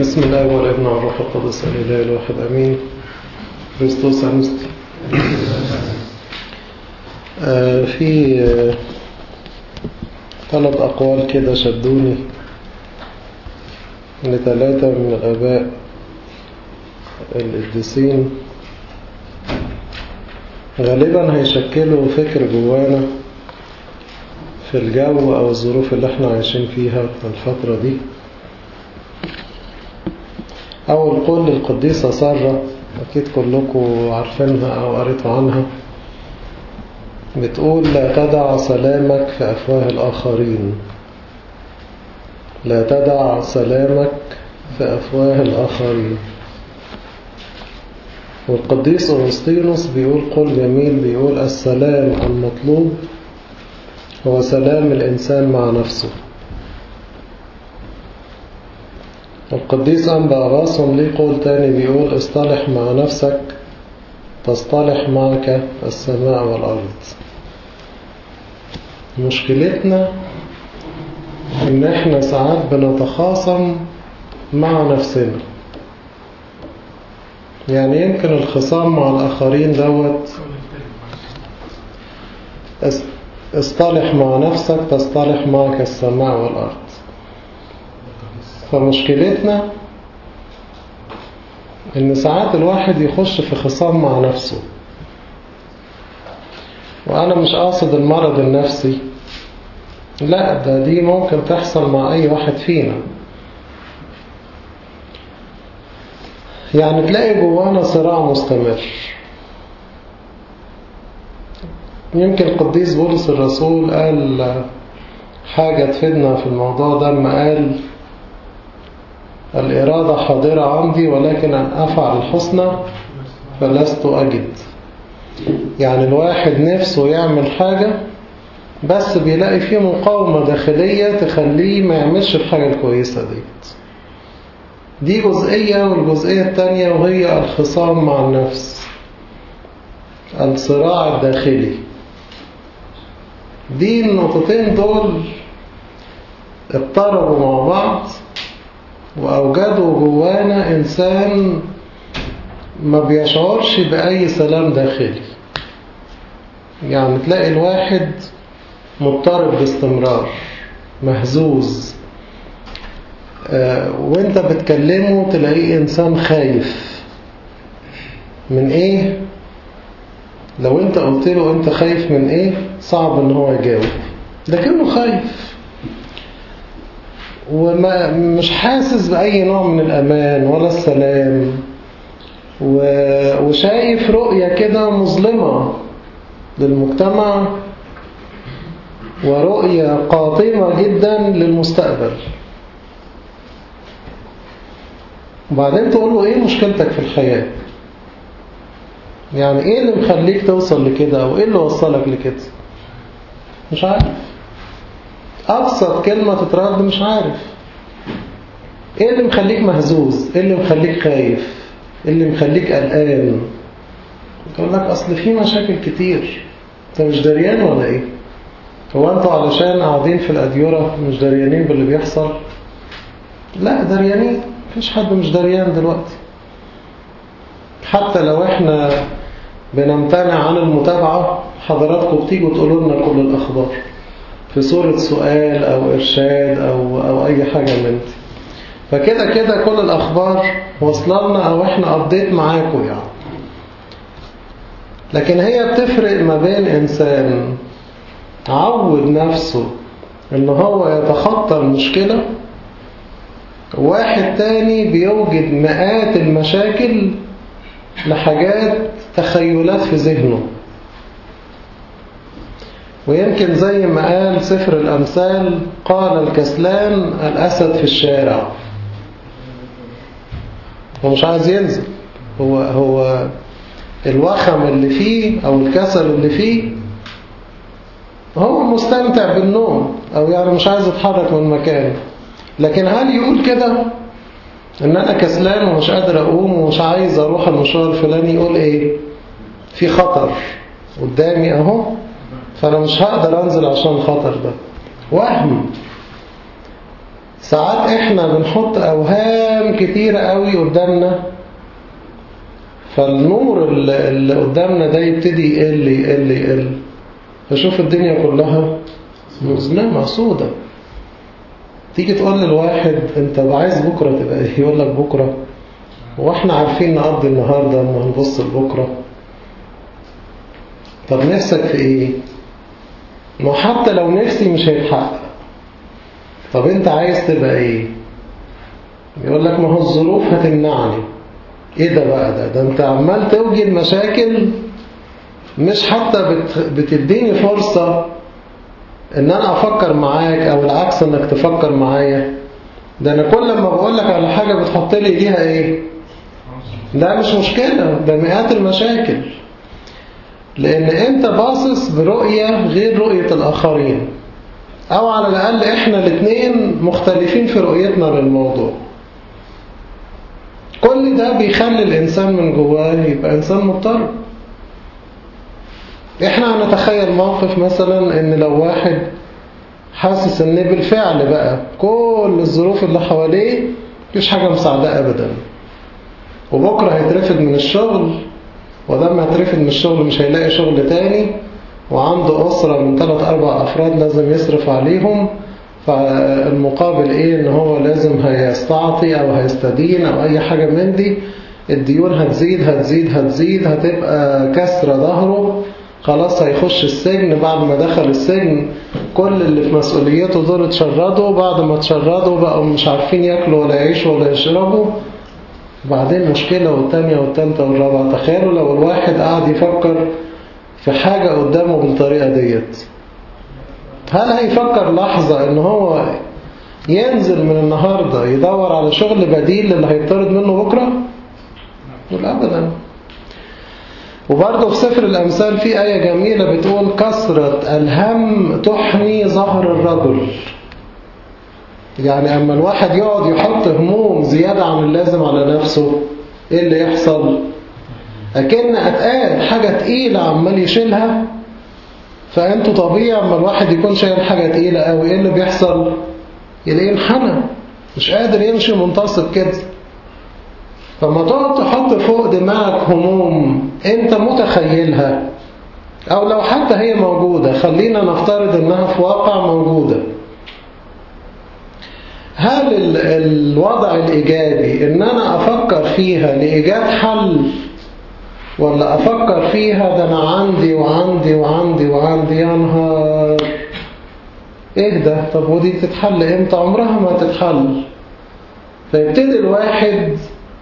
بسم الله والابن والروح القدس الإله الواحد أمين كريستوس أنستي آه في آه ثلاث أقوال كده شدوني لثلاثة من الآباء القديسين غالبا هيشكلوا فكر جوانا في الجو أو الظروف اللي احنا عايشين فيها الفترة دي أول قول للقديسة سارة أكيد كلكم عارفينها أو قريتوا عنها بتقول لا تدع سلامك في أفواه الآخرين لا تدع سلامك في أفواه الآخرين والقديس أغسطينوس بيقول قول جميل بيقول السلام المطلوب هو سلام الإنسان مع نفسه القديس أنبا غاصم ليه قول تاني بيقول اصطلح مع نفسك تصطلح معك السماء والأرض مشكلتنا إن إحنا ساعات بنتخاصم مع نفسنا يعني يمكن الخصام مع الآخرين دوت اصطلح مع نفسك تصطلح معك السماء والأرض فمشكلتنا ان ساعات الواحد يخش في خصام مع نفسه وانا مش قاصد المرض النفسي لا ده دي ممكن تحصل مع اي واحد فينا يعني تلاقي جوانا صراع مستمر يمكن القديس بولس الرسول قال حاجة تفيدنا في الموضوع ده لما قال الإرادة حاضرة عندي ولكن أن أفعل الحسنى فلست أجد يعني الواحد نفسه يعمل حاجة بس بيلاقي فيه مقاومة داخلية تخليه ما يعملش الحاجة الكويسة ديت دي جزئية والجزئية التانية وهي الخصام مع النفس الصراع الداخلي دي النقطتين دول اضطربوا مع بعض وأوجدوا جوانا إنسان ما بيشعرش بأي سلام داخلي يعني تلاقي الواحد مضطرب باستمرار مهزوز آه وانت بتكلمه تلاقيه إنسان خايف من إيه لو انت قلت له انت خايف من إيه صعب ان هو يجاوب لكنه خايف ومش حاسس بأي نوع من الأمان ولا السلام وشايف رؤية كده مظلمة للمجتمع ورؤية قاطمة جدا للمستقبل وبعدين تقول له ايه مشكلتك في الحياة يعني ايه اللي مخليك توصل لكده او ايه اللي وصلك لكده مش عارف أبسط كلمة تترد مش عارف إيه اللي مخليك مهزوز إيه اللي مخليك خايف إيه اللي مخليك قلقان يقول لك أصل في مشاكل كتير أنت مش دريان ولا إيه هو أنتوا علشان قاعدين في الأديرة مش دريانين باللي بيحصل لا دريانين مفيش حد مش دريان دلوقتي حتى لو احنا بنمتنع عن المتابعة حضراتكم بتيجوا تقولوا لنا كل الأخبار في صورة سؤال أو إرشاد أو, أو أي حاجة من دي فكده كده كل الأخبار وصلنا أو إحنا قضيت معاكم يعني لكن هي بتفرق ما بين إنسان عود نفسه إن هو يتخطى المشكلة واحد تاني بيوجد مئات المشاكل لحاجات تخيلات في ذهنه ويمكن زي ما قال سفر الأمثال قال الكسلان الأسد في الشارع هو مش عايز ينزل هو, هو الوخم اللي فيه أو الكسل اللي فيه هو مستمتع بالنوم أو يعني مش عايز يتحرك من مكانه لكن هل يقول كده ان انا كسلان ومش قادر اقوم ومش عايز اروح المشوار الفلاني يقول ايه في خطر قدامي اهو فأنا مش هقدر أنزل عشان الخطر ده وهم ساعات احنا بنحط اوهام كتيرة قوي قدامنا فالنور اللي اللي قدامنا ده يبتدي يقل يقل يقل فشوف الدنيا كلها مظلمة سودة تيجي تقول للواحد انت عايز بكرة تبقى ايه يقول لك بكرة واحنا عارفين نقضي النهاردة اما هنبص لبكرة طب نفسك في ايه ما حتى لو نفسي مش هيتحقق طب انت عايز تبقى ايه يقول لك ما هو الظروف هتمنعني ايه ده بقى ده ده انت عمال توجد مشاكل مش حتى بت بتديني فرصة ان انا افكر معاك او العكس انك تفكر معايا ده انا كل ما بقول لك على حاجة بتحط لي ليها ايه ده مش مشكلة ده مئات المشاكل لان انت باصص برؤية غير رؤية الاخرين او على الاقل احنا الاثنين مختلفين في رؤيتنا للموضوع كل ده بيخلي الانسان من جواه يبقى انسان مضطرب احنا هنتخيل موقف مثلا ان لو واحد حاسس ان بالفعل بقى كل الظروف اللي حواليه مفيش حاجة مساعدة ابدا وبكرة هيترفد من الشغل ولما هيترفد من الشغل مش هيلاقي شغل تاني وعنده أسرة من ثلاث أربع أفراد لازم يصرف عليهم فالمقابل إيه إن هو لازم هيستعطي أو هيستدين أو أي حاجة من دي الديون هتزيد هتزيد هتزيد هتبقى كسر ظهره خلاص هيخش السجن بعد ما دخل السجن كل اللي في مسؤوليته دول اتشردوا بعد ما اتشردوا بقوا مش عارفين ياكلوا ولا يعيشوا ولا يشربوا بعدين مشكلة والتانية والتالتة والرابعة تخيلوا لو الواحد قاعد يفكر في حاجة قدامه بالطريقة ديت هل هيفكر لحظة ان هو ينزل من النهاردة يدور على شغل بديل اللي هيطرد منه بكرة يقول أبدا وبرضه في سفر الأمثال في آية جميلة بتقول كثرة الهم تحني ظهر الرجل يعني أما الواحد يقعد يحط هموم زيادة عن اللازم على نفسه إيه اللي يحصل أكن أتقال حاجة تقيلة عمال يشيلها فأنتوا طبيعي أما الواحد يكون شايل حاجة تقيلة أوي إيه اللي بيحصل يلاقيه انحنى مش قادر يمشي منتصب كده فما تقعد تحط فوق دماغك هموم انت متخيلها او لو حتى هي موجودة خلينا نفترض انها في واقع موجودة هل ال- الوضع الايجابي ان انا افكر فيها لايجاد حل ولا افكر فيها ده انا عندي وعندي وعندي وعندي يا نهار ايه ده طب ودي تتحل امتى عمرها ما تتحل فيبتدي الواحد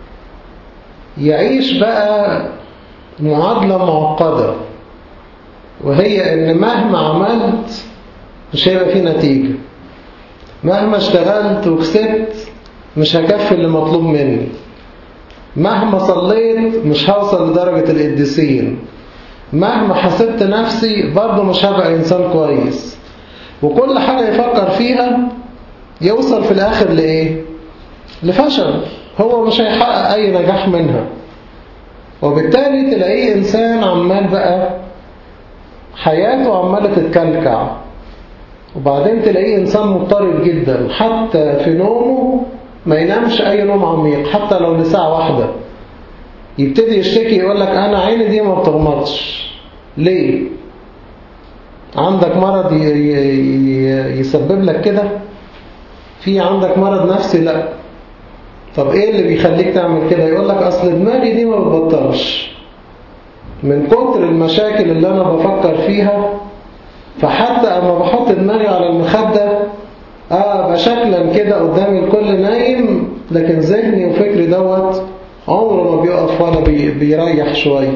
يعيش بقى معادلة معقدة وهي ان مهما عملت مش هيبقى فيه نتيجة مهما اشتغلت وكسبت مش هكفي اللي مطلوب مني مهما صليت مش هوصل لدرجة القديسين مهما حسبت نفسي برضه مش هبقى إنسان كويس وكل حاجة يفكر فيها يوصل في الآخر لإيه؟ لفشل هو مش هيحقق أي نجاح منها وبالتالي تلاقيه إنسان عمال بقى حياته عمالة تتكلكع وبعدين تلاقيه إنسان مضطرب جدا حتى في نومه ما ينامش أي نوم عميق حتى لو لساعة واحدة يبتدي يشتكي يقول لك أنا عيني دي ما بتغمضش ليه؟ عندك مرض ي- ي- يسبب لك كده في عندك مرض نفسي لا طب ايه اللي بيخليك تعمل كده يقول لك اصل دماغي دي ما بتبطلش من كتر المشاكل اللي انا بفكر فيها فحتى اما بحط دماغي على المخدة اه بشكلا كده قدامي الكل نايم لكن ذهني وفكري دوت عمره ما بيقف ولا بي بيريح شوية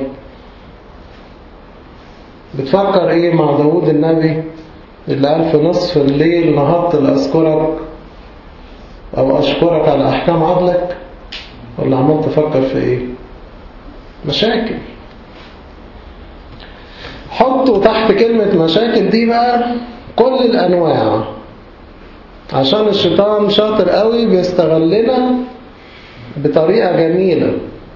بتفكر ايه مع داود النبي اللي قال في نصف الليل نهضت لأذكرك أو أشكرك على أحكام عدلك ولا عمال تفكر في إيه مشاكل حطوا تحت كلمة مشاكل دي بقى كل الأنواع عشان الشيطان شاطر قوي بيستغلنا بطريقة جميلة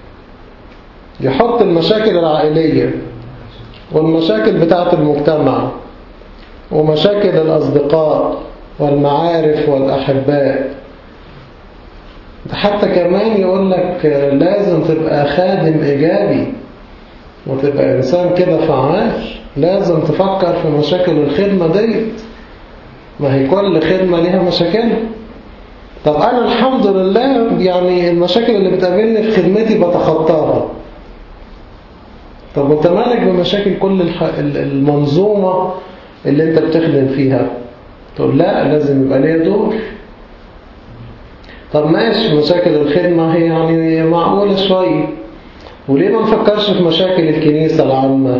يحط المشاكل العائلية والمشاكل بتاعة المجتمع ومشاكل الأصدقاء والمعارف والأحباء ده حتى كمان يقول لك لازم تبقى خادم إيجابي وتبقى إنسان كده فعال لازم تفكر في مشاكل الخدمة ديت ما هي كل خدمة ليها مشاكل طب أنا الحمد لله يعني المشاكل اللي بتقابلني في خدمتي بتخطاها طب وانت مالك بمشاكل كل المنظومة اللي انت بتخدم فيها تقول لا لازم يبقى ليا دور طب ماشي مشاكل الخدمة هي يعني معقولة شوية وليه ما نفكرش في مشاكل الكنيسة العامة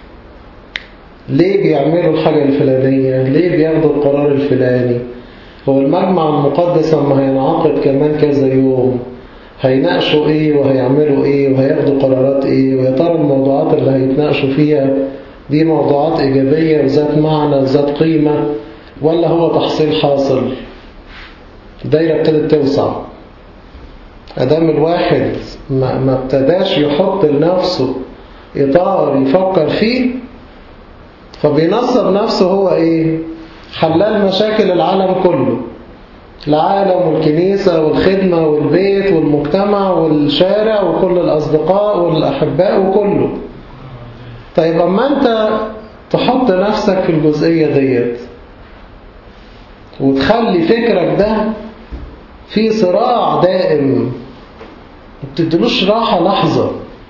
ليه بيعملوا الحاجة الفلانية ليه بياخدوا القرار الفلاني هو المجمع المقدس لما هينعقد كمان كذا يوم هيناقشوا ايه وهيعملوا ايه وهياخدوا قرارات ايه ويا ترى الموضوعات اللي هيتناقشوا فيها دي موضوعات ايجابية وذات معنى وذات قيمة ولا هو تحصيل حاصل الدايرة ابتدت توسع ادام الواحد ما, ما ابتداش يحط لنفسه اطار يفكر فيه فبينصب نفسه هو ايه حلال مشاكل العالم كله العالم والكنيسة والخدمة والبيت والمجتمع والشارع وكل الأصدقاء والأحباء وكله طيب أما أنت تحط نفسك في الجزئية ديت وتخلي فكرك ده في صراع دائم وبتدلوش راحة لحظة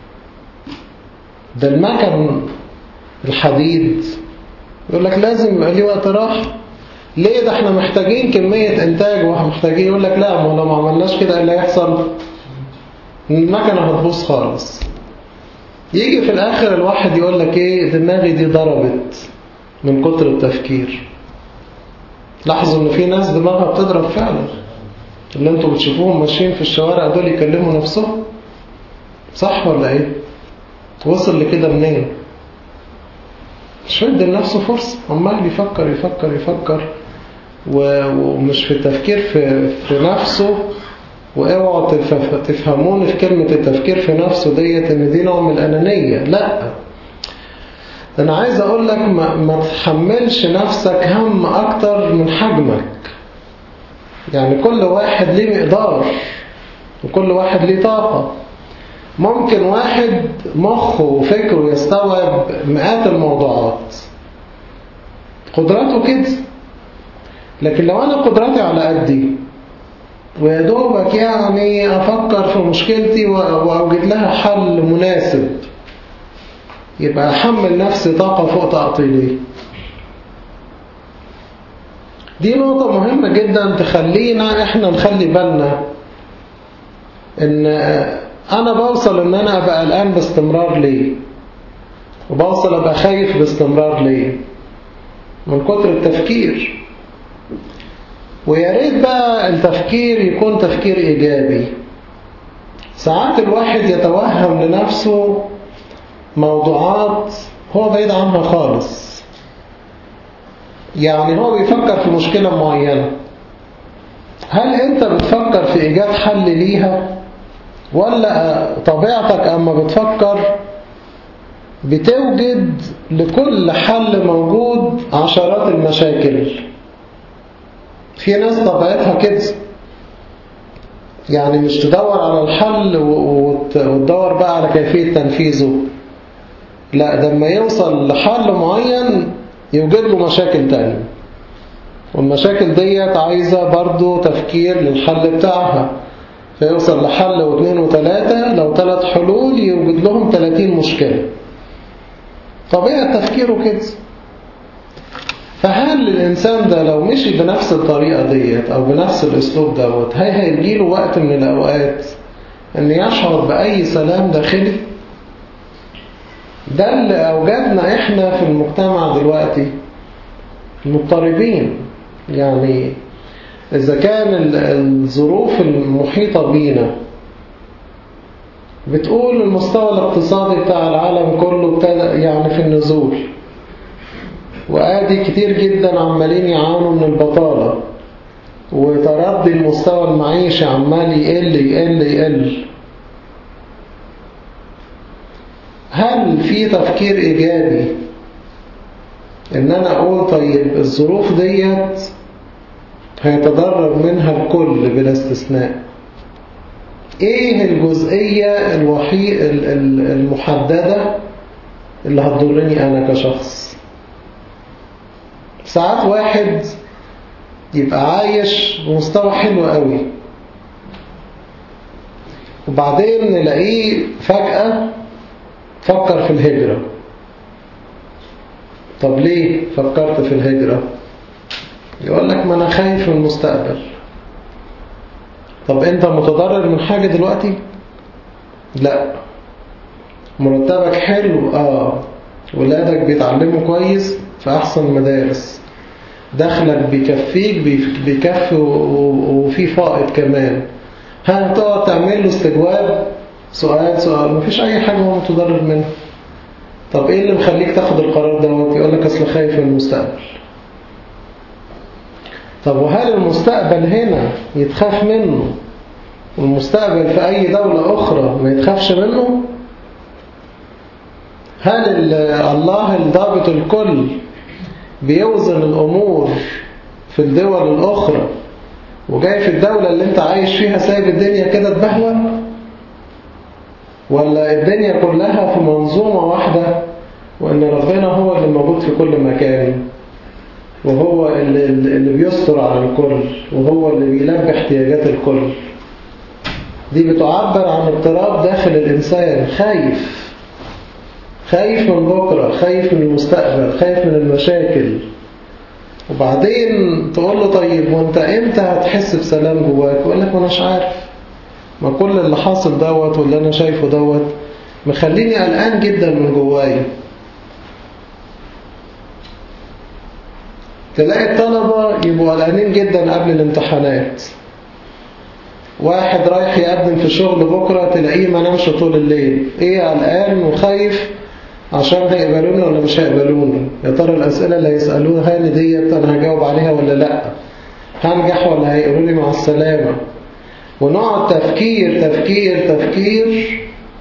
ده المكن الحديد يقول لك لازم يبقى ليه وقت راحة ليه ده احنا محتاجين كمية انتاج ومحتاجين يقول لك لا ما لو ما عملناش كده ايه اللي هيحصل المكنة هتبوظ خالص يجي في الاخر الواحد يقول لك ايه دماغي دي ضربت من كتر التفكير لاحظوا ان في ناس دماغها بتضرب فعلا اللي انتوا بتشوفوهم ماشيين في الشوارع دول يكلموا نفسهم صح ولا ايه وصل لكده منين مش مدي لنفسه فرصة عمال يفكر يفكر يفكر ومش في التفكير في, في نفسه واوعوا تفهموني في كلمة التفكير في نفسه ديت ان دي نوع من الأنانية لا انا عايز اقول لك ما, ما تحملش نفسك هم اكتر من حجمك يعني كل واحد ليه مقدار وكل واحد ليه طاقة ممكن واحد مخه وفكره يستوعب مئات الموضوعات قدراته كده لكن لو أنا قدراتي على قدي ويا دوبك يعني أفكر في مشكلتي وأوجد لها حل مناسب يبقى أحمل نفسي طاقة فوق طاقتي ليه دي نقطة مهمة جدا تخلينا احنا نخلي بالنا ان انا بوصل ان انا ابقى قلقان باستمرار ليه وبوصل ابقى خايف باستمرار ليه من كتر التفكير ويا ريت بقى التفكير يكون تفكير ايجابي ساعات الواحد يتوهم لنفسه موضوعات هو بعيد عنها خالص يعني هو بيفكر في مشكلة معينة هل انت بتفكر في ايجاد حل ليها ولا طبيعتك اما بتفكر بتوجد لكل حل موجود عشرات المشاكل في ناس طبيعتها كده يعني مش تدور على الحل وتدور بقى على كيفية تنفيذه لا ده لما يوصل لحل معين يوجد له مشاكل تانية والمشاكل ديت عايزة برضو تفكير للحل بتاعها فيوصل لحل واثنين وثلاثة لو ثلاث حلول يوجد لهم ثلاثين مشكلة طبيعة تفكيره كده فهل الإنسان ده لو مشي بنفس الطريقة ديت أو بنفس الأسلوب دوت هي هيجيله وقت من الأوقات أن يشعر بأي سلام داخلي ده اللي أوجدنا إحنا في المجتمع دلوقتي مضطربين يعني إذا كان الظروف المحيطة بينا بتقول المستوى الاقتصادي بتاع العالم كله ابتدى يعني في النزول وآدي كتير جدا عمالين يعانوا من البطالة وتردي المستوى المعيشي عمال يقل يقل يقل هل في تفكير إيجابي إن أنا أقول طيب الظروف ديت هيتضرر منها الكل بلا استثناء ايه الجزئية الوحيد المحددة اللي هتضرني انا كشخص ساعات واحد يبقى عايش بمستوى حلو قوي وبعدين نلاقيه فجأة فكر في الهجرة طب ليه فكرت في الهجرة يقول لك ما أنا خايف من المستقبل طب أنت متضرر من حاجة دلوقتي لا مرتبك حلو آه ولادك بيتعلموا كويس في أحسن مدارس دخلك بيكفيك بيكفي وفي فائض كمان ها تقعد تعمل له استجواب سؤال سؤال مفيش أي حاجة هو متضرر منها طب إيه اللي مخليك تاخد القرار دوت يقول لك أصل خايف من المستقبل طب وهل المستقبل هنا يتخاف منه والمستقبل في أي دولة أخرى ما يتخافش منه هل الله الضابط الكل بيوزن الأمور في الدول الأخرى وجاي في الدولة اللي انت عايش فيها سايب الدنيا كده تبهوى ولا الدنيا كلها في منظومة واحدة وان ربنا هو اللي موجود في كل مكان وهو اللي, اللي بيستر على الكل وهو اللي بيلبي احتياجات الكل دي بتعبر عن اضطراب داخل الإنسان خايف خايف من بكرة خايف من المستقبل خايف من المشاكل وبعدين تقول له طيب وانت امتى هتحس بسلام جواك يقول لك ما اناش عارف ما كل اللي حاصل دوت واللي انا شايفه دوت مخليني قلقان جدا من جواي تلاقي الطلبة يبقوا قلقانين جدا قبل الامتحانات واحد رايح يقدم في شغل بكرة تلاقيه ما نامش طول الليل ايه قلقان وخايف عشان هيقبلوني ولا مش هيقبلوني يا ترى الأسئلة اللي هيسألوها لي ديت أنا هجاوب عليها ولا لأ هنجح ولا هيقولوا لي مع السلامة ونقعد تفكير تفكير تفكير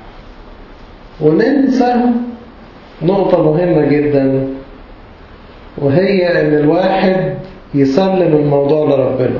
وننسى نقطة مهمة جدا وهي ان الواحد يسلم الموضوع لربنا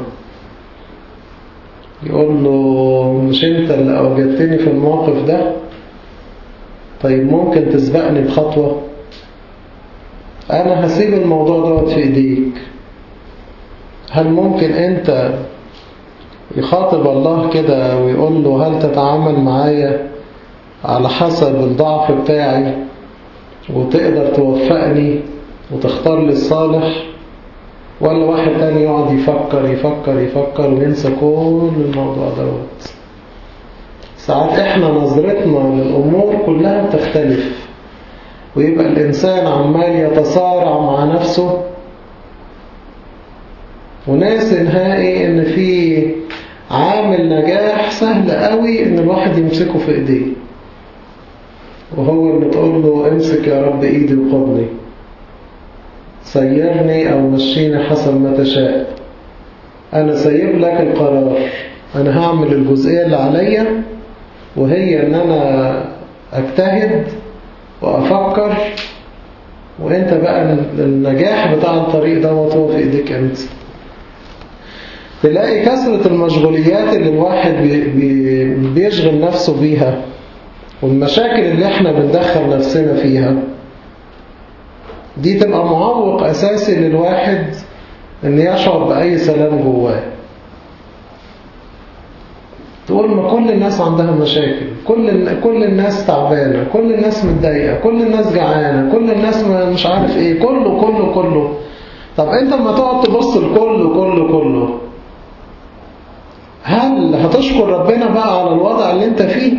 يقول له مش انت اللي اوجدتني في الموقف ده طيب ممكن تسبقني بخطوة انا هسيب الموضوع دوت في ايديك هل ممكن انت يخاطب الله كده ويقول له هل تتعامل معايا على حسب الضعف بتاعي وتقدر توفقني وتختار لي الصالح ولا واحد تاني يقعد يفكر يفكر يفكر وينسى كل الموضوع دوت ساعات احنا نظرتنا للأمور كلها بتختلف ويبقى الإنسان عمال يتصارع مع نفسه وناسي نهائي ان في عامل نجاح سهل قوي ان الواحد يمسكه في ايديه وهو اللي تقول له امسك يا رب ايدي وقضني سيرني او مشيني حسب ما تشاء انا سيب لك القرار انا هعمل الجزئية اللي عليا وهي ان انا اجتهد وافكر وانت بقى النجاح بتاع الطريق دوت هو في ايديك انت تلاقي كثرة المشغوليات اللي الواحد بي بي بيشغل نفسه بيها والمشاكل اللي احنا بندخل نفسنا فيها دي تبقى معوق أساسي للواحد ان يشعر بأي سلام جواه تقول ما كل الناس عندها مشاكل كل كل الناس تعبانة كل الناس متضايقة كل الناس جعانة كل الناس مش عارف ايه كله كله كله طب انت لما تقعد تبص لكله كله كله هل هتشكر ربنا بقى على الوضع اللي انت فيه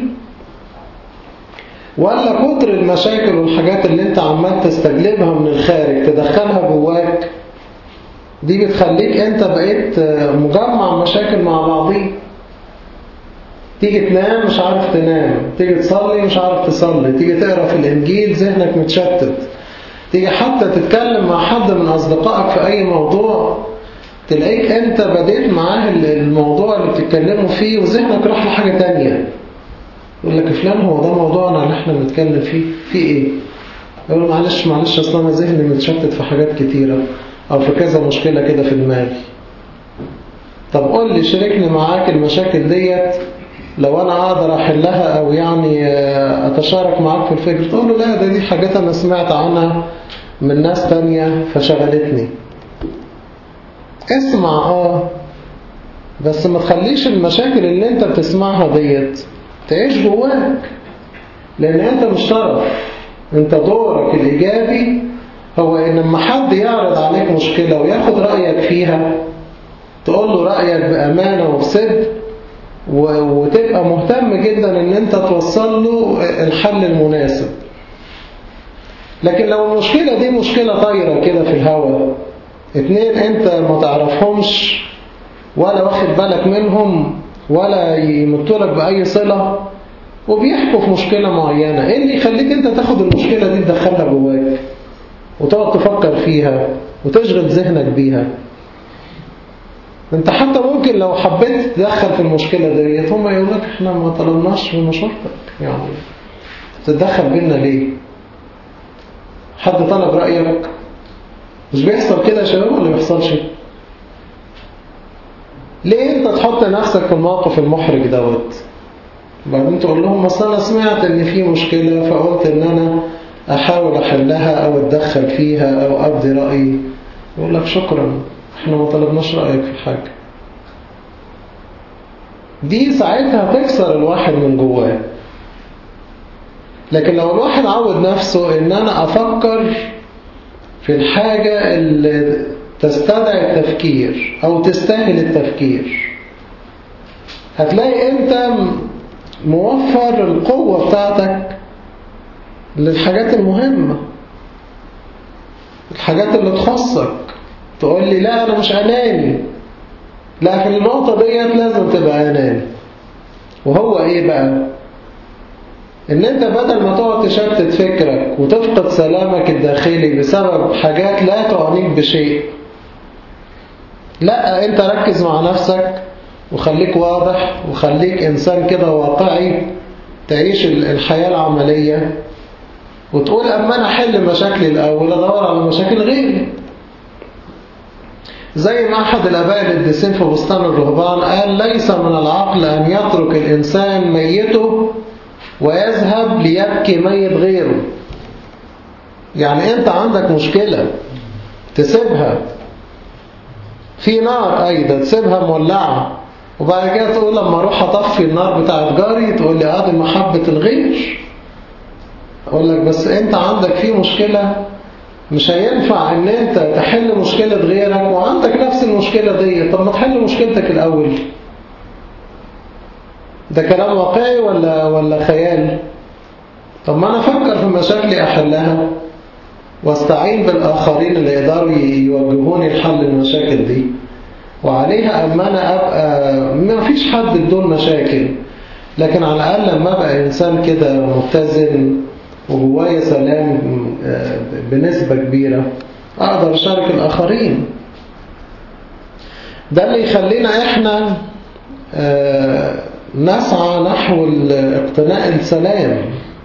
ولا كتر المشاكل والحاجات اللي انت عمال تستجلبها من الخارج تدخلها جواك دي بتخليك انت بقيت مجمع مشاكل مع بعضيه تيجي تنام مش عارف تنام تيجي تصلي مش عارف تصلي تيجي تقرأ في الإنجيل ذهنك متشتت تيجي حتى تتكلم مع حد من أصدقائك في أي موضوع تلاقيك أنت بديت معاه الموضوع اللي بتتكلموا فيه وذهنك راح لحاجة تانية يقول لك فلان هو ده موضوعنا اللي احنا بنتكلم فيه في ايه يقول معلش معلش اصلا انا ذهني متشتت في حاجات كتيرة او في كذا مشكلة كده في دماغي طب قول لي شاركني معاك المشاكل ديت لو أنا أقدر أحلها أو يعني أتشارك معاك في الفكر تقول له لا ده دي حاجات أنا سمعت عنها من ناس تانية فشغلتني اسمع آه بس ما تخليش المشاكل اللي انت بتسمعها ديت تعيش جواك لأن انت مش طرف انت دورك الإيجابي هو ان لما حد يعرض عليك مشكلة وياخد رأيك فيها تقول له رأيك بأمانة وبصدق وتبقى مهتم جدا ان انت توصل له الحل المناسب لكن لو المشكلة دي مشكلة طايرة كده في الهواء اتنين انت ما تعرفهمش ولا واخد بالك منهم ولا يمتولك بأي صلة وبيحكوا في مشكلة معينة ايه اللي يخليك انت تاخد المشكلة دي تدخلها جواك وتقعد تفكر فيها وتشغل ذهنك بيها انت حتى ممكن لو حبيت تدخل في المشكلة ديت هم يقول لك احنا ما طلبناش من مشورتك يعني تتدخل بينا ليه حد طلب رأيك مش بيحصل كده يا شباب ولا بيحصلش ليه انت تحط نفسك في الموقف المحرج دوت بعدين تقول لهم اصل انا سمعت ان في مشكلة فقلت ان انا احاول احلها او اتدخل فيها او ابدي رأيي يقول لك شكرا احنا ما طلبناش رأيك في حاجة دي ساعتها تكسر الواحد من جواه لكن لو الواحد عود نفسه ان انا افكر في الحاجة اللي تستدعي التفكير او تستاهل التفكير هتلاقي انت موفر القوة بتاعتك للحاجات المهمة الحاجات اللي تخصك تقول لي لا أنا مش أناني لا في النقطة ديت لازم تبقى أناني وهو إيه بقى إن أنت بدل ما تقعد تشتت فكرك وتفقد سلامك الداخلي بسبب حاجات لا تعنيك بشيء لا أنت ركز مع نفسك وخليك واضح وخليك إنسان كده واقعي تعيش الحياة العملية وتقول أما أنا أحل مشاكلي الأول أدور على مشاكل غيري زي ما أحد الأباء القديسين في بستان الرهبان قال ليس من العقل أن يترك الإنسان ميته ويذهب ليبكي ميت غيره يعني أنت عندك مشكلة تسيبها في نار أيضا تسيبها مولعة وبعد كده تقول لما أروح أطفي النار بتاعت جاري تقول لي آه دي محبة الغير أقول لك بس أنت عندك في مشكلة مش هينفع ان انت تحل مشكلة غيرك وعندك نفس المشكلة دي طب ما تحل مشكلتك الاول ده كلام واقعي ولا ولا خيال طب ما انا افكر في مشاكلي احلها واستعين بالاخرين اللي يقدروا يوجهوني لحل المشاكل دي وعليها اما انا ابقى ما فيش حد بدون مشاكل لكن على الاقل لما ابقى انسان كده متزن وجوايا سلام بنسبة كبيرة أقدر أشارك الآخرين ده اللي يخلينا إحنا نسعى نحو اقتناء السلام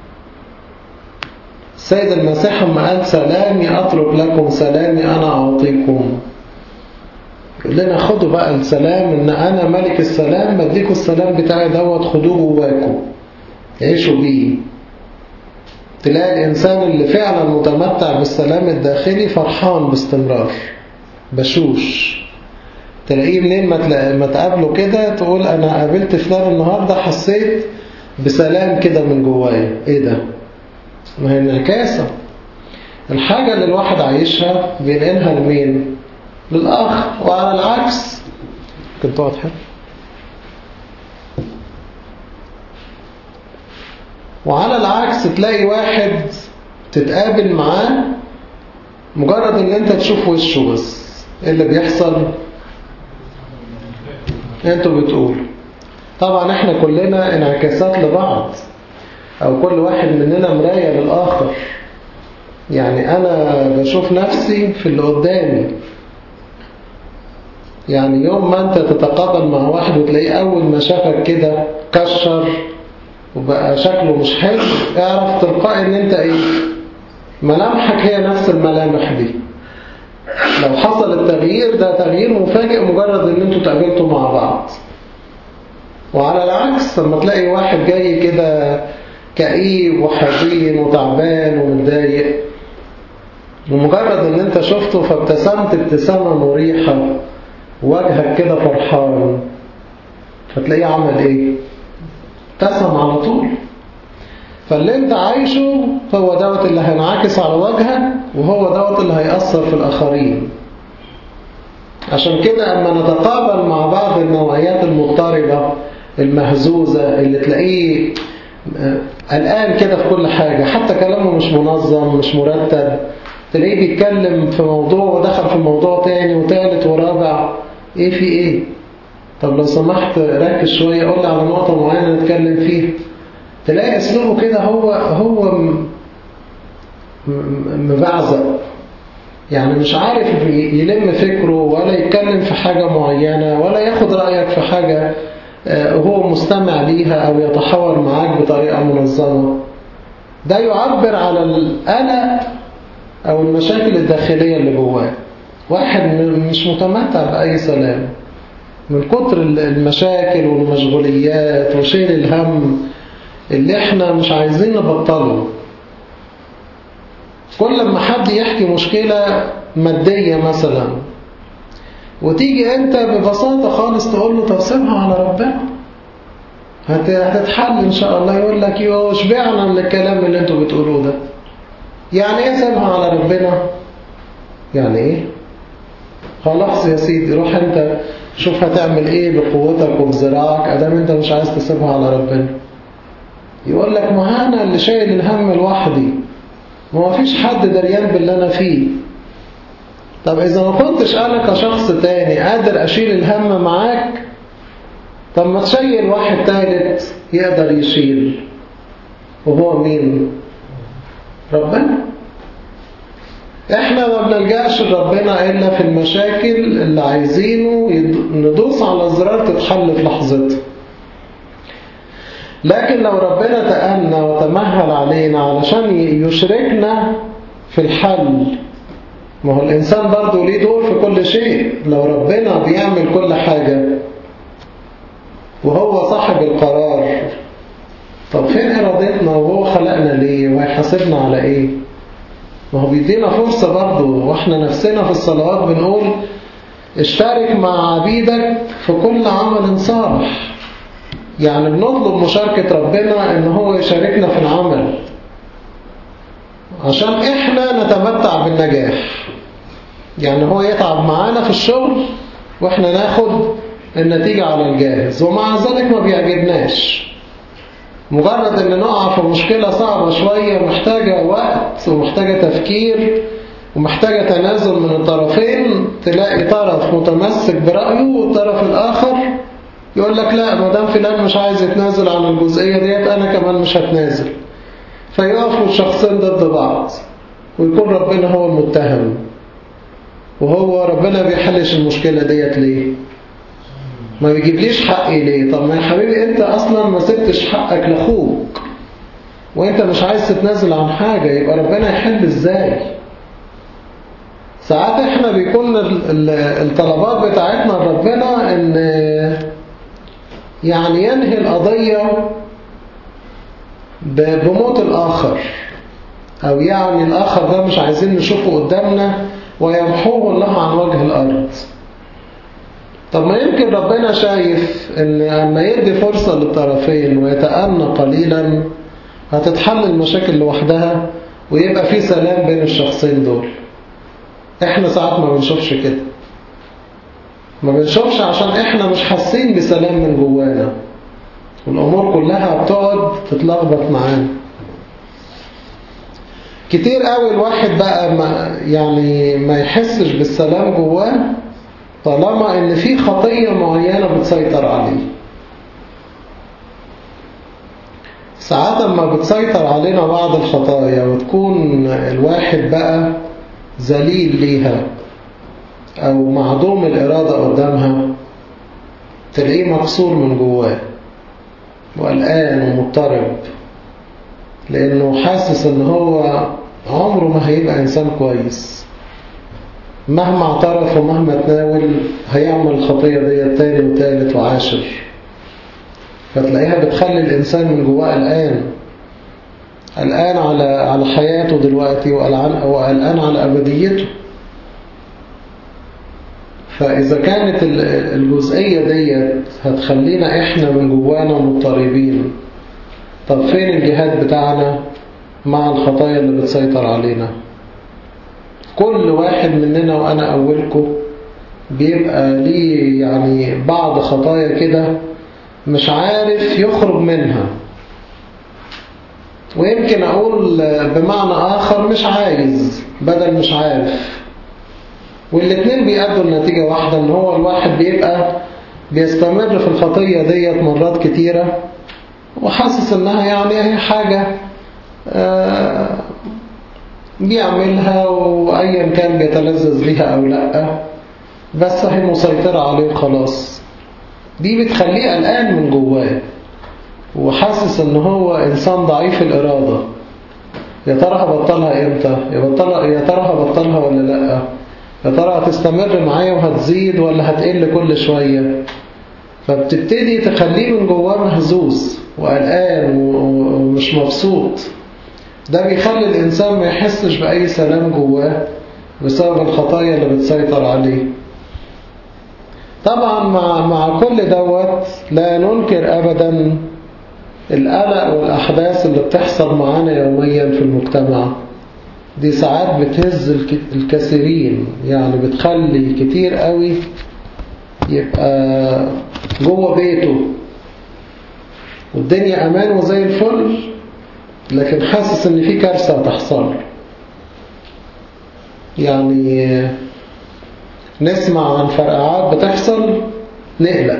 السيد المسيح لما قال سلامي أترك لكم سلامي أنا أعطيكم يقول لنا خدوا بقى السلام إن أنا ملك السلام بديكوا السلام بتاعي دوت خدوه جواكم عيشوا بيه تلاقي الإنسان اللي فعلا متمتع بالسلام الداخلي فرحان باستمرار بشوش تلاقيه منين ما تقابله كده تقول أنا قابلت فلان النهاردة حسيت بسلام كده من جوايا إيه ده؟ ما هي انعكاسة الحاجة اللي الواحد عايشها بينقلها لمين؟ للآخر وعلى العكس كنت واضحة؟ وعلى العكس تلاقي واحد تتقابل معاه مجرد ان انت تشوف وشه بس ايه اللي بيحصل انتوا بتقولوا طبعا احنا كلنا انعكاسات لبعض او كل واحد مننا مراية للآخر يعني انا بشوف نفسي في اللي قدامي يعني يوم ما انت تتقابل مع واحد وتلاقيه اول ما شافك كده كشر وبقى شكله مش حلو اعرف تلقائي ان انت ايه ملامحك هي نفس الملامح دي لو حصل التغيير ده تغيير مفاجئ مجرد ان انتوا تقابلتوا مع بعض وعلى العكس لما تلاقي واحد جاي كده كئيب وحزين وتعبان ومتضايق ومجرد ان انت شفته فابتسمت ابتسامة مريحة وجهك كده فرحان فتلاقيه عمل ايه ابتسم على طول فاللي انت عايشه هو دوت اللي هينعكس على وجهك وهو دوت اللي هيأثر في الآخرين عشان كده أما نتقابل مع بعض النوعيات المضطربة المهزوزة اللي تلاقيه قلقان كده في كل حاجة حتى كلامه مش منظم مش مرتب تلاقيه بيتكلم في موضوع ودخل في موضوع تاني وتالت ورابع ايه في ايه طب لو سمحت ركز شوية قول لي على نقطة معينة نتكلم فيها تلاقي اسلوبه كده هو هو مبعزق يعني مش عارف يلم فكره ولا يتكلم في حاجة معينة ولا ياخد رأيك في حاجة وهو مستمع ليها أو يتحاور معاك بطريقة منظمة ده يعبر على القلق أو المشاكل الداخلية اللي جواه واحد مش متمتع بأي سلام من كتر المشاكل والمشغوليات وشيل الهم اللي احنا مش عايزين نبطله كل ما حد يحكي مشكلة مادية مثلا وتيجي انت ببساطة خالص تقول له طب سيبها على ربنا هتتحل ان شاء الله يقول لك يو شبعنا من الكلام اللي انتوا بتقولوه ده يعني ايه سيبها على ربنا يعني ايه خلاص يا سيدي روح انت شوف هتعمل ايه بقوتك وبزراعك ادام انت مش عايز تسيبها على ربنا يقول لك ما انا اللي شايل الهم لوحدي ما فيش حد دريان باللي انا فيه طب اذا ما كنتش انا كشخص تاني قادر اشيل الهم معاك طب ما تشيل واحد تالت يقدر يشيل وهو مين ربنا احنا ما بنلجأش لربنا الا في المشاكل اللي عايزينه ندوس على زرار تتحل في لحظتها لكن لو ربنا تأنى وتمهل علينا علشان يشركنا في الحل ما هو الإنسان برضه ليه دور في كل شيء لو ربنا بيعمل كل حاجة وهو صاحب القرار طب فين إرادتنا وهو خلقنا ليه وهيحاسبنا على إيه ما هو بيدينا فرصة برضه وإحنا نفسنا في الصلوات بنقول اشترك مع عبيدك في كل عمل صالح يعني بنطلب مشاركة ربنا ان هو يشاركنا في العمل عشان احنا نتمتع بالنجاح يعني هو يتعب معانا في الشغل واحنا ناخد النتيجة على الجاهز ومع ذلك ما بيعجبناش مجرد ان نقع في مشكلة صعبة شوية محتاجة وقت ومحتاجة تفكير ومحتاجة تنازل من الطرفين تلاقي طرف متمسك برأيه والطرف الآخر يقول لك لا ما دام فلان مش عايز يتنازل عن الجزئية ديت أنا كمان مش هتنازل فيقفوا الشخصين ضد بعض ويكون ربنا هو المتهم وهو ربنا بيحلش المشكلة ديت ليه ما بيجيبليش حقي ليه طب ما يا حبيبي انت اصلا ما سبتش حقك لاخوك وانت مش عايز تتنازل عن حاجة يبقى ربنا يحل ازاي ساعات احنا بيكون الطلبات بتاعتنا لربنا ان يعني ينهي القضية بموت الآخر أو يعني الآخر ده مش عايزين نشوفه قدامنا ويمحوه الله عن وجه الأرض طب ما يمكن ربنا شايف ان لما يدي فرصة للطرفين ويتأنى قليلا هتتحل المشاكل لوحدها ويبقى في سلام بين الشخصين دول احنا ساعات ما بنشوفش كده ما بنشوفش عشان احنا مش حاسين بسلام من جوانا والامور كلها بتقعد تتلخبط معانا كتير قوي الواحد بقى ما يعني ما يحسش بالسلام جواه طالما ان في خطية معينة بتسيطر عليه ساعات لما بتسيطر علينا بعض الخطايا وتكون الواحد بقى ذليل ليها أو معدوم الإرادة قدامها تلاقيه مكسور من جواه وقلقان ومضطرب لأنه حاسس إن هو عمره ما هيبقى إنسان كويس مهما اعترف ومهما تناول هيعمل الخطية دي تاني وتالت وعاشر فتلاقيها بتخلي الإنسان من جواه قلقان قلقان على على حياته دلوقتي وقلقان على أبديته فإذا كانت الجزئية ديت هتخلينا إحنا من جوانا مضطربين طب فين الجهاد بتاعنا مع الخطايا اللي بتسيطر علينا كل واحد مننا وأنا أولكم بيبقى ليه يعني بعض خطايا كده مش عارف يخرج منها ويمكن أقول بمعنى آخر مش عايز بدل مش عارف والاتنين بيأدوا النتيجة واحدة ان هو الواحد بيبقى بيستمر في الخطية ديت مرات كتيرة وحاسس انها يعني هي حاجة بيعملها وايا كان بيتلذذ بيها او لا بس هي مسيطرة عليه خلاص دي بتخليه قلقان من جواه وحاسس ان هو انسان ضعيف الارادة يا ترى هبطلها امتى يا ترى هبطلها ولا لا يا ترى هتستمر معايا وهتزيد ولا هتقل كل شوية فبتبتدي تخليه من جواه مهزوز وقلقان ومش مبسوط ده بيخلي الإنسان ما يحسش بأي سلام جواه بسبب الخطايا اللي بتسيطر عليه طبعا مع, مع كل دوت لا ننكر أبدا القلق والأحداث اللي بتحصل معانا يوميا في المجتمع دي ساعات بتهز الكثيرين يعني بتخلي كتير قوي يبقى جوه بيته والدنيا امان وزي الفل لكن حاسس ان في كارثه هتحصل يعني نسمع عن فرقعات بتحصل نقلق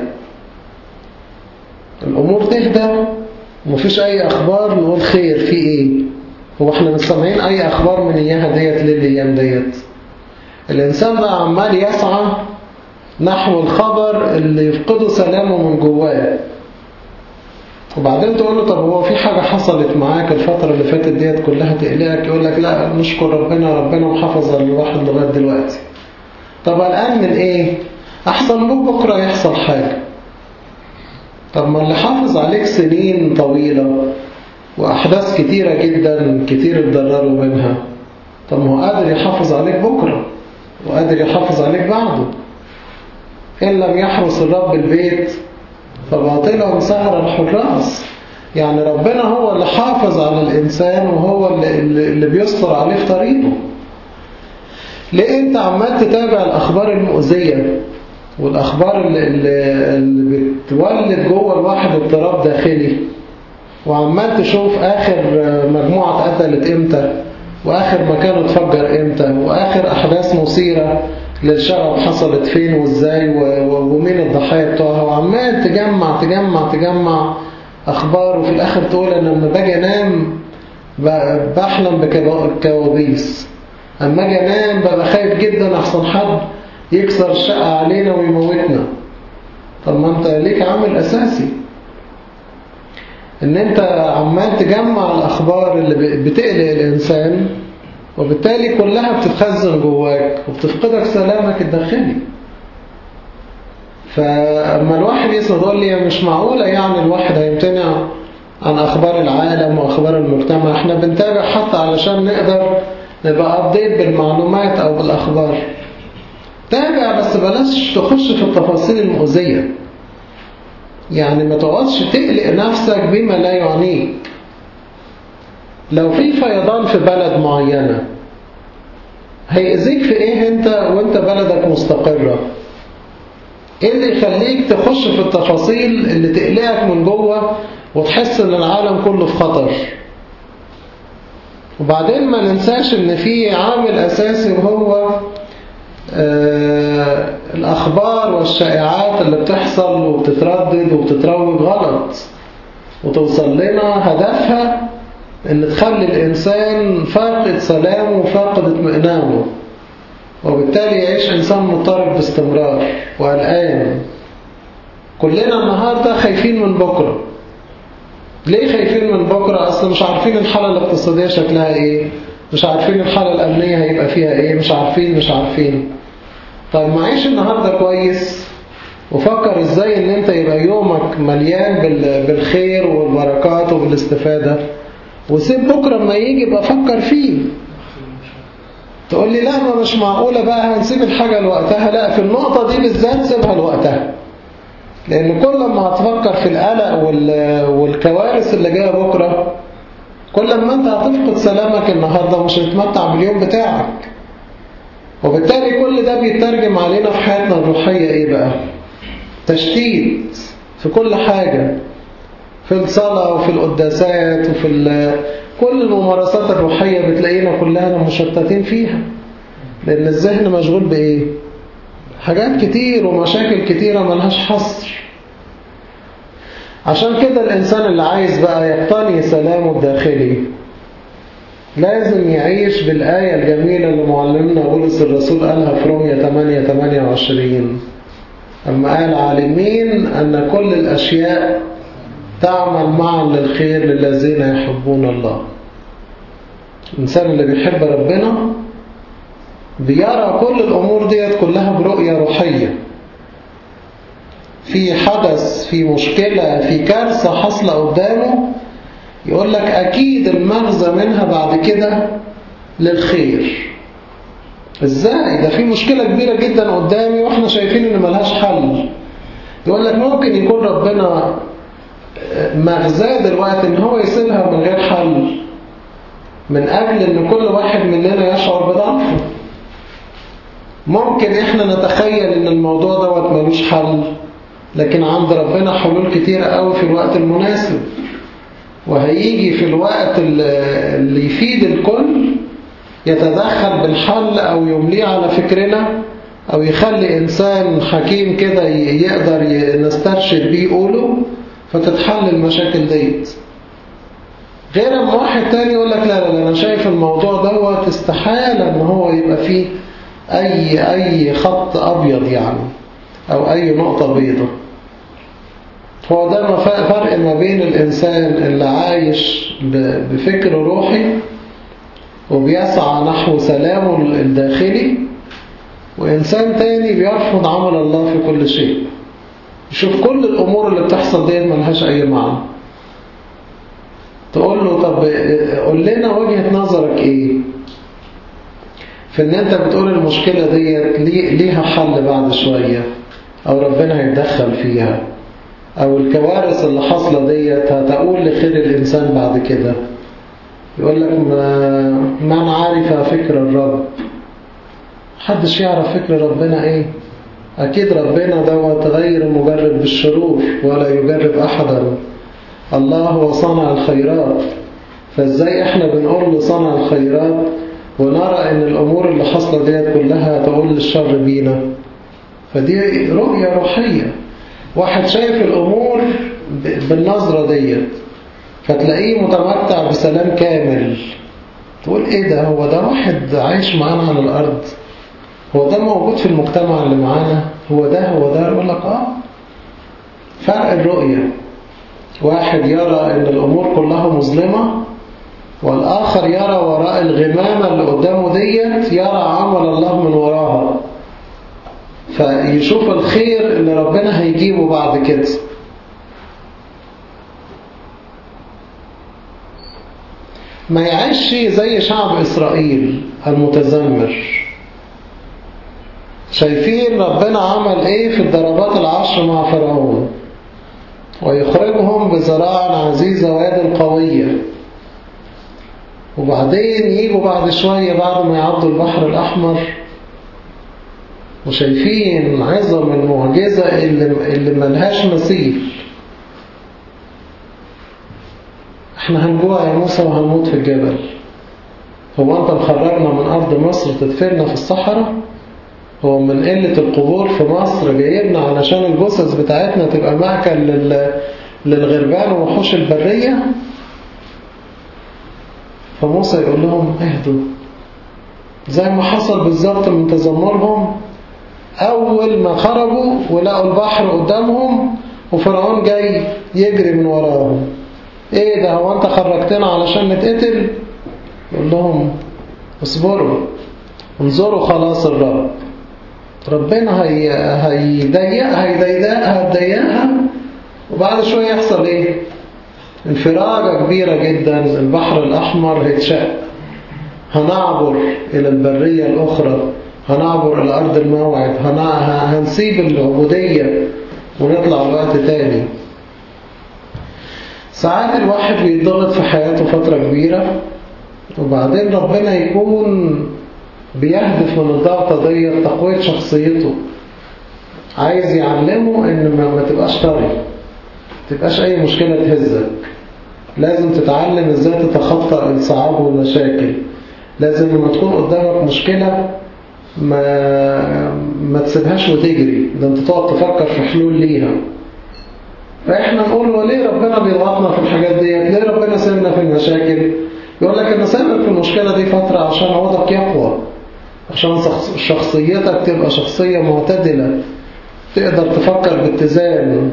الامور تهدى ومفيش اي اخبار نقول خير في ايه هو احنا مش سامعين اي اخبار من اياها ديت للايام ديت الانسان بقى عمال يسعى نحو الخبر اللي يفقده سلامه من جواه وبعدين تقول له طب هو في حاجة حصلت معاك الفترة اللي فاتت ديت كلها تقلقك يقول لك لا نشكر ربنا ربنا محافظ على الواحد لغاية دلوقتي طب الآن من ايه احسن بكرة يحصل حاجة طب ما اللي حافظ عليك سنين طويلة وأحداث كتيرة جدا كتير اتضرروا منها طب ما هو قادر يحافظ عليك بكرة وقادر يحافظ عليك بعده إن لم يحرس الرب البيت فباطلا سهر الحراس يعني ربنا هو اللي حافظ على الإنسان وهو اللي, اللي بيستر عليه في طريقه ليه انت عمال تتابع الأخبار المؤذية والأخبار اللي, اللي بتولد جوه الواحد اضطراب داخلي وعمال تشوف آخر مجموعة اتقتلت امتى وآخر مكان اتفجر امتى وآخر أحداث مثيرة للشغب حصلت فين وازاي ومين الضحايا بتوعها وعمال تجمع تجمع تجمع أخبار وفي الآخر تقول أنا لما باجي أنام بحلم بكوابيس أما أجي أنام ببقى خايف جدا أحسن حد يكسر الشقة علينا ويموتنا طب ما أنت ليك عامل أساسي ان انت عمال تجمع الاخبار اللي بتقلق الانسان وبالتالي كلها بتتخزن جواك وبتفقدك سلامك الداخلي فاما الواحد يسمع يقول لي مش معقولة يعني الواحد هيمتنع عن اخبار العالم واخبار المجتمع احنا بنتابع حتى علشان نقدر نبقى ابديت بالمعلومات او بالاخبار تابع بس بلاش تخش في التفاصيل المؤذية يعني ما تقعدش تقلق نفسك بما لا يعنيك لو في فيضان في بلد معينة هيأذيك في ايه انت وانت بلدك مستقرة ايه اللي يخليك تخش في التفاصيل اللي تقلقك من جوه وتحس ان العالم كله في خطر وبعدين ما ننساش ان في عامل اساسي وهو آه الأخبار والشائعات اللي بتحصل وبتتردد وبتتروج غلط وتوصل لنا هدفها ان تخلي الإنسان فاقد سلامه وفاقد اطمئنانه وبالتالي يعيش إنسان مضطرب باستمرار وقلقان كلنا النهاردة خايفين من بكرة ليه خايفين من بكرة أصلا مش عارفين الحالة الاقتصادية شكلها إيه مش عارفين الحالة الأمنية هيبقى فيها إيه مش عارفين مش عارفين طيب معيش النهاردة كويس وفكر ازاي ان انت يبقى يومك مليان بالخير والبركات وبالاستفادة وسيب بكرة ما يجي بقى فكر فيه تقول لي لا ما مش معقولة بقى هنسيب الحاجة لوقتها لا في النقطة دي بالذات سيبها لوقتها لأن كل ما هتفكر في القلق والكوارث اللي جاية بكرة كل ما انت هتفقد سلامك النهاردة مش هتتمتع باليوم بتاعك وبالتالي كل ده بيترجم علينا في حياتنا الروحية ايه بقى تشتيت في كل حاجة في الصلاة وفي القداسات وفي كل الممارسات الروحية بتلاقينا كلنا مشتتين فيها لأن الذهن مشغول بإيه حاجات كتير ومشاكل كتيرة ملهاش حصر عشان كده الإنسان اللي عايز بقى يقتني سلامه الداخلي لازم يعيش بالآية الجميلة اللي معلمنا بولس الرسول قالها في رومية 8 28 أما قال عالمين أن كل الأشياء تعمل معا للخير للذين يحبون الله الإنسان اللي بيحب ربنا بيرى كل الأمور ديت كلها برؤية روحية في حدث في مشكلة في كارثة حصلة قدامه يقول لك أكيد المغزى منها بعد كده للخير ازاي ده في مشكلة كبيرة جدا قدامي واحنا شايفين ان ملهاش حل يقول لك ممكن يكون ربنا مغزاه دلوقتي ان هو يسيبها من غير حل من اجل ان كل واحد مننا يشعر بضعفه ممكن احنا نتخيل ان الموضوع دوت ملوش حل لكن عند ربنا حلول كتيرة قوي في الوقت المناسب وهيجي في الوقت اللي يفيد الكل يتدخل بالحل أو يمليه على فكرنا أو يخلي إنسان حكيم كده يقدر نسترشد بيه يقوله فتتحل المشاكل ديت غير اما واحد تاني يقول لك لا لا لا أنا شايف الموضوع دوت استحالة إن هو يبقى فيه أي أي خط أبيض يعني أو أي نقطة بيضة هو ده فرق ما بين الإنسان اللي عايش بفكر روحي وبيسعى نحو سلامه الداخلي وإنسان تاني بيرفض عمل الله في كل شيء يشوف كل الأمور اللي بتحصل ديت ملهاش أي معنى تقول له طب قول لنا وجهة نظرك إيه في إن أنت بتقول المشكلة ديت ليها حل بعد شوية أو ربنا هيتدخل فيها أو الكوارث اللي حاصلة ديت هتقول لخير الإنسان بعد كده يقول لك ما من عرف فكر الرب محدش يعرف فكر ربنا ايه اكيد ربنا دوت غير مجرب بالشرور ولا يجرب احدا الله هو صنع الخيرات فازاي احنا بنقول له صنع الخيرات ونرى ان الامور اللي حصلت ديت كلها تقول للشر بينا فدي رؤية روحية واحد شايف الامور بالنظرة ديت فتلاقيه متمتع بسلام كامل تقول ايه ده هو ده واحد عايش معانا على الارض هو ده موجود في المجتمع اللي معانا هو ده هو ده يقول لك اه فرق الرؤية واحد يرى ان الامور كلها مظلمة والاخر يرى وراء الغمامة اللي قدامه ديت يرى عمل الله من وراها فيشوف الخير اللي ربنا هيجيبه بعد كده ما يعيش زي شعب إسرائيل المتذمر شايفين ربنا عمل ايه في الضربات العشر مع فرعون ويخرجهم بزراع عزيزة ويد قوية وبعدين يجوا بعد شوية بعد ما يعدوا البحر الأحمر وشايفين عظم المعجزة اللي, اللي ملهاش مثيل احنا هنجوع يا موسى وهنموت في الجبل هو انت مخرجنا من أرض مصر تدفننا في الصحراء هو من قلة القبور في مصر جايبنا علشان الجثث بتاعتنا تبقى مأكل لل... للغربان ووحوش البرية فموسى يقول لهم اهدوا زي ما حصل بالظبط من تذمرهم أول ما خرجوا ولقوا البحر قدامهم وفرعون جاي يجري من وراهم ايه ده هو انت خرجتنا علشان نتقتل يقول لهم اصبروا انظروا خلاص الرب ربنا هي هيضيق هيضيقها هتضيقها وبعد شوية يحصل ايه انفراجة كبيرة جدا البحر الأحمر هيتشق هنعبر إلى البرية الأخرى هنعبر إلى أرض الموعد هنسيب العبودية ونطلع وقت تاني ساعات الواحد بيتضغط في حياته فترة كبيرة وبعدين ربنا يكون بيهدف من الضغطة دي تقوية شخصيته عايز يعلمه ان ما, ما تبقاش طري ما تبقاش اي مشكلة تهزك لازم تتعلم ازاي تتخطى الصعاب والمشاكل لازم لما تكون قدامك مشكلة ما ما تسيبهاش وتجري ده انت تقعد تفكر في حلول ليها فاحنا نقول له ليه ربنا بيضغطنا في الحاجات دي ليه ربنا سيبنا في المشاكل يقول لك انا سيبك في المشكلة دي فترة عشان عوضك يقوى عشان شخصيتك تبقى شخصية معتدلة تقدر تفكر باتزان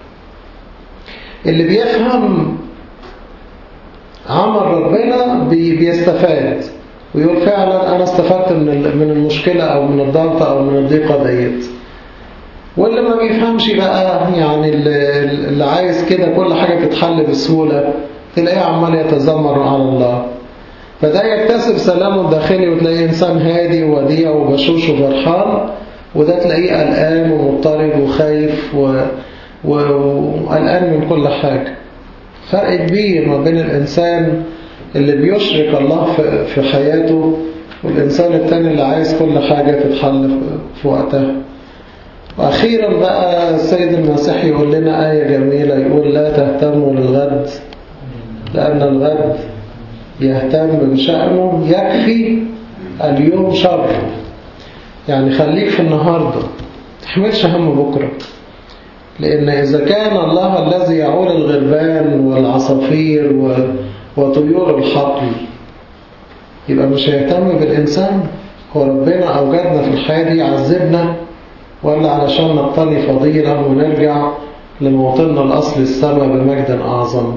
اللي بيفهم عمل ربنا بيستفاد ويقول فعلا أنا استفدت من من المشكلة أو من الضغطة أو من الضيقة ديت واللي ما بيفهمش بقى يعني اللي عايز كده كل حاجة تتحل بسهولة تلاقيه عمال يتذمر على الله فده يكتسب سلامه الداخلي وتلاقيه إنسان هادي ووديع وبشوش وفرحان وده تلاقيه قلقان ومضطرب وخايف وقلقان من كل حاجة فرق كبير ما بين الإنسان اللي بيشرك الله في حياته والإنسان التاني اللي عايز كل حاجة تتحل في وقتها وأخيرا بقى السيد المسيح يقول لنا آية جميلة يقول لا تهتموا للغد لأن الغد يهتم بشأنه يكفي اليوم شر يعني خليك في النهاردة تحملش هم بكرة لأن إذا كان الله الذي يعول الغربان والعصافير وطيور الحقل يبقى مش هيهتم بالإنسان هو ربنا أوجدنا في الحياة دي يعذبنا ولا علشان نقتني فضيلة ونرجع لموطننا الأصل السماء بمجد أعظم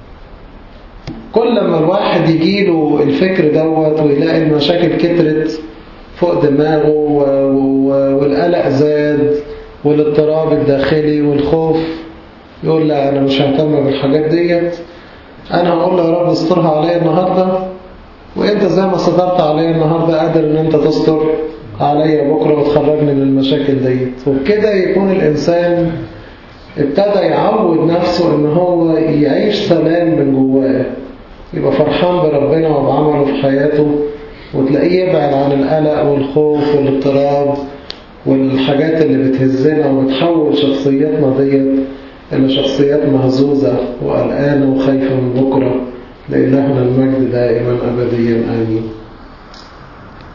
كل ما الواحد يجيله الفكر دوت ويلاقي المشاكل كترت فوق دماغه والقلق زاد والاضطراب الداخلي والخوف يقول لا أنا مش ههتم بالحاجات ديت أنا هقول له يا رب استرها عليا النهاردة وإنت زي ما سترت عليا النهاردة قادر إن أنت تستر عليا بكرة وتخرجني من المشاكل ديت وبكده يكون الإنسان ابتدى يعود نفسه إن هو يعيش سلام من جواه يبقى فرحان بربنا وبعمله في حياته وتلاقيه يبعد عن القلق والخوف والاضطراب والحاجات اللي بتهزنا وتحول شخصياتنا ديت إلى شخصيات مهزوزة وقلقانة وخايفة من بكرة لإلهنا المجد دائما أبديا آمين